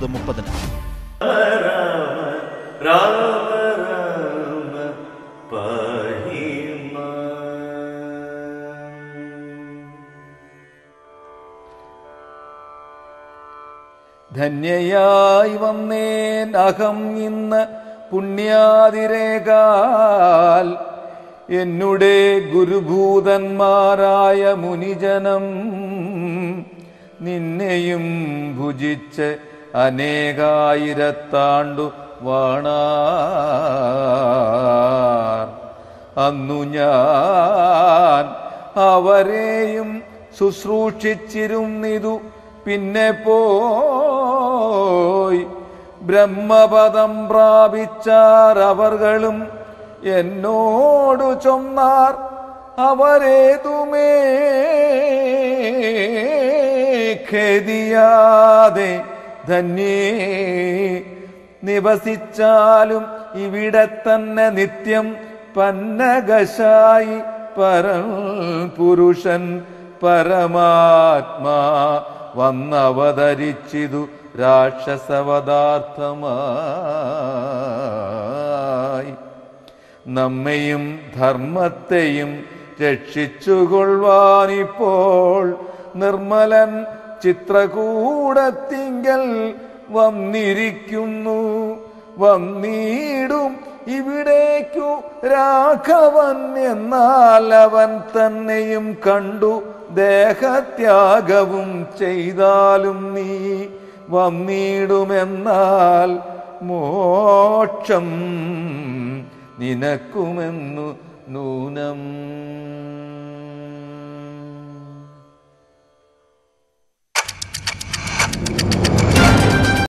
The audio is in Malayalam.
ഒൻപത് മുപ്പതിന് രാമ രാമ പാഹി ധന്യയായി വന്നേൻ അഹം ഇന്ന് പുണ്യാതിരേകാൽ എന്നുടെ ഗുരുഭൂതന്മാരായ മുനിജനം നിന്നെയും ഭുജിച്ച് അനേകായിരത്താണ്ടു വാണാർ അന്നു ഞാൻ അവരെയും ശുശ്രൂഷിച്ചിരുന്നിതു പിന്നെ പോയി ബ്രഹ്മപദം പ്രാപിച്ചാർ അവർകളും എന്നോടു ചൊന്നാർ അവരേതുമേ ഖേദിയാതെ ധന്യേ നിവസിച്ചാലും ഇവിടെ തന്നെ നിത്യം പന്നകശായി പരം പുരുഷൻ പരമാത്മാ വന്നവതരിച്ചിതു രാക്ഷസവതാർത്ഥമായി നമ്മയും ധർമ്മത്തെയും രക്ഷിച്ചുകൊള്ളുവാനിപ്പോൾ നിർമ്മലൻ ചിത്രകൂടത്തിങ്കൽ വന്നിരിക്കുന്നു വന്നിടും ഇവിടേക്കു രാഘവൻ എന്നാൽ അവൻ തന്നെയും കണ്ടു ദേഹത്യാഗവും ചെയ്താലും നീ വന്നിടുമെന്നാൽ മോക്ഷം നിനക്കുമെന്നു നൂനം